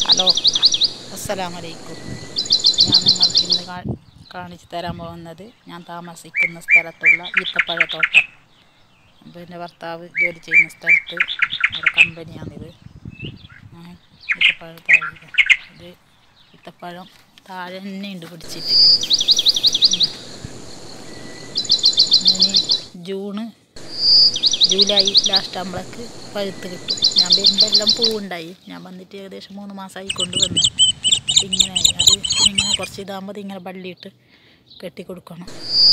Hello അസ്സലാമലൈക്കും ഞാൻ നിങ്ങൾക്ക് ഇന്ന് കാ- കാണിച്ചു തരാൻ പോകുന്നത് ഞാൻ താമസിക്കുന്ന സ്ഥലത്തുള്ള ഈത്തപ്പഴത്തോട്ടം അപ്പോൾ എൻ്റെ ഭർത്താവ് ജോലി ചെയ്യുന്ന സ്ഥലത്ത് ഒരു കമ്പനിയാണിത് ഞാൻ ഈത്തപ്പഴം താഴെ ഇത് ഈത്തപ്പഴം താഴെ തന്നെ ഉണ്ട് പിടിച്ചിട്ട് ഉം. ഇനി ജൂണ് ജൂലൈ ലാസ്റ്റ് ആകുമ്പോഴേക്ക് പഴുത്ത് കിട്ടും ഞാൻ വരുമ്പോൾ എല്ലാം പൂവുണ്ടായി ഞാൻ വന്നിട്ട് ഏകദേശം മൂന്ന് മാസമായി കൊണ്ടുവന്ന് ഇങ്ങനെയായി അത് ഇങ്ങനെ കുറച്ച് ഇതാകുമ്പോൾ ഇങ്ങനെ വള്ളിയിട്ട് കെട്ടിക്കൊടുക്കണം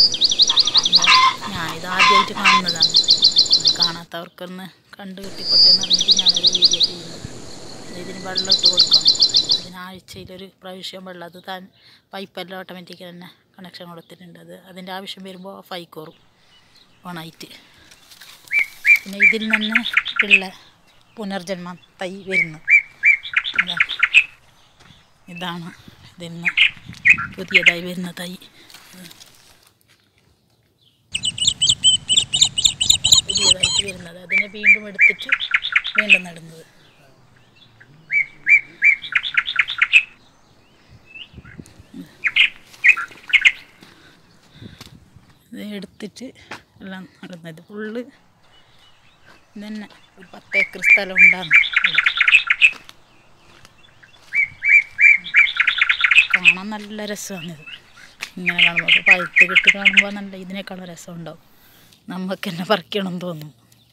ഞാനിത് ആദ്യമായിട്ട് കാണുന്നതാണ് ഇത് കാണാത്തവർക്കൊന്ന് കണ്ട് കെട്ടിക്കോട്ടെ എന്ന് പറഞ്ഞിട്ട് ഞാനൊരു വീഡിയോ ചെയ്യുന്നത് ഇതിന് വെള്ളം ഇട്ട് കൊടുക്കണം അതിന് ആഴ്ചയിലൊരു പ്രാവശ്യം വെള്ളം അത് താൻ പൈപ്പെല്ലാം ഓട്ടോമാറ്റിക് തന്നെ കണക്ഷൻ കൊടുത്തിട്ടുണ്ട് അത് അതിൻ്റെ ആവശ്യം വരുമ്പോൾ ഓഫായി കയറും ഓണായിട്ട് പിന്നെ ഇതിൽ നിന്ന് ഉള്ള പുനർജന്മം തൈ വരുന്നു ഇതാ. ഇതാണ് ഇതിൽ നിന്ന് പുതിയതായി വരുന്ന തൈ പുതിയതായിട്ട് വരുന്നത് അതിനെ വീണ്ടും എടുത്തിട്ട് വീണ്ടും നടുന്നത് ഇത് എടുത്തിട്ട് എല്ലാം നടുന്നത് ഫുള്ള് ഇതന്നെ ഒരു പത്ത് ഏക്കർ സ്ഥലം ഉണ്ടാകും കാണാൻ നല്ല രസമാണിത് ഇങ്ങനെ കാണുമ്പോൾ ഇപ്പോൾ പഴുത്ത് കിട്ടി കാണുമ്പോൾ നല്ല ഇതിനേക്കാളും രസം ഉണ്ടാവും നമുക്ക് തന്നെ പറിക്കണം തോന്നും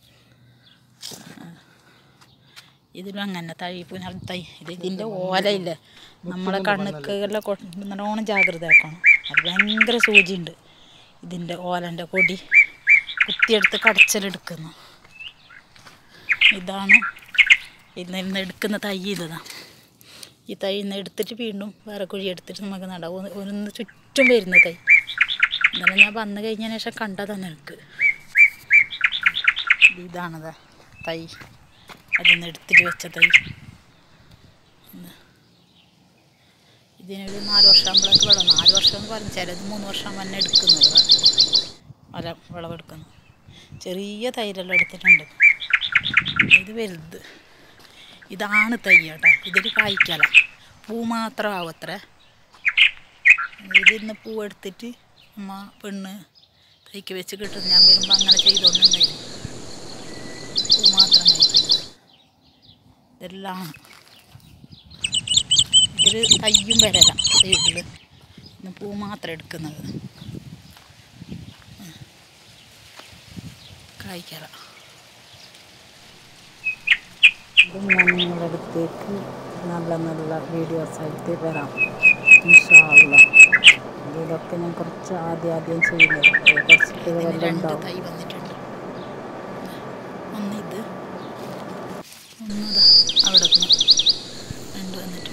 ഇതിലും അങ്ങനെ തൈ പുനർ തൈ ഇത് ഇതിൻ്റെ ഓലയില്ലേ നമ്മളെ കണ്ണുക്കെല്ലാം കൊ നല്ലോണം ജാഗ്രത ആക്കണം അത് ഭയങ്കര സൂചിയുണ്ട് ഇതിൻ്റെ ഓലൻ്റെ കൊടി കുത്തിയെടുത്ത് കടച്ചലെടുക്കുന്നു ഇതാണ് ഇതിൽ നിന്ന് എടുക്കുന്ന തൈ ഇതാണ് ഈ തൈ നിന്ന് എടുത്തിട്ട് വീണ്ടും വേറെ കുഴി എടുത്തിട്ട് നമുക്ക് നടാം ഒന്ന് ഒന്ന് ചുറ്റും വരുന്ന തൈ ഇന്നലെ ഞാൻ വന്നു കഴിഞ്ഞതിന് ശേഷം കണ്ടതാണ് എനിക്ക് ഇതാണത് തൈ അതിൽ നിന്ന് എടുത്തിട്ട് വെച്ച തൈ ഇത്. ഇതിനൊരു നാല് വർഷം ആകുമ്പോഴേക്ക് വിളവ് നാല് വർഷം എന്ന് പറഞ്ഞ് ചിലത് മൂന്ന് വർഷം തന്നെ എടുക്കുന്നത് വല വിളവെടുക്കുന്നു ചെറിയ തൈരെല്ലാം എടുത്തിട്ടുണ്ട് ഇത് വലുത് ഇതാണ് തൈ കേട്ടോ ഇതിൽ കായ്ക്കല പൂ മാത്രം ആവും അത്ര ഇതിന്ന് പൂ എടുത്തിട്ട് അമ്മ പെണ്ണ് തൈക്ക് വെച്ച് കിട്ടും ഞാൻ വരുമ്പോൾ അങ്ങനെ ചെയ്തുകൊണ്ടുണ്ടായിരുന്നു പൂ മാത്രം കഴിക്കുന്നത് ഇതെല്ലാം ഇതിൽ തയ്യും വരല സൈഡിൽ ഇന്ന് പൂ മാത്രം എടുക്കുന്നത് കായ്ക്കല ഇതും ഞാൻ നിങ്ങളുടെ അടുത്തേക്ക് നല്ല നല്ല വീഡിയോസായിട്ട് വരാം ഇൻഷാല്ല ഇതിലൊക്കെ ഞാൻ കുറച്ച് ആദ്യം ആദ്യം ചെയ്യുന്നത് കുറച്ച് ഇതുവരെ ഉണ്ടാവും തൈ വന്നിട്ടുണ്ട് ഒന്ന് ഇത് ഒന്നതാ അവിടെ രണ്ട് വന്നിട്ടുണ്ട്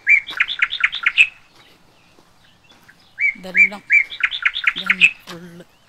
ഇതെല്ലാം ഇതാണ് ഫുള്ള്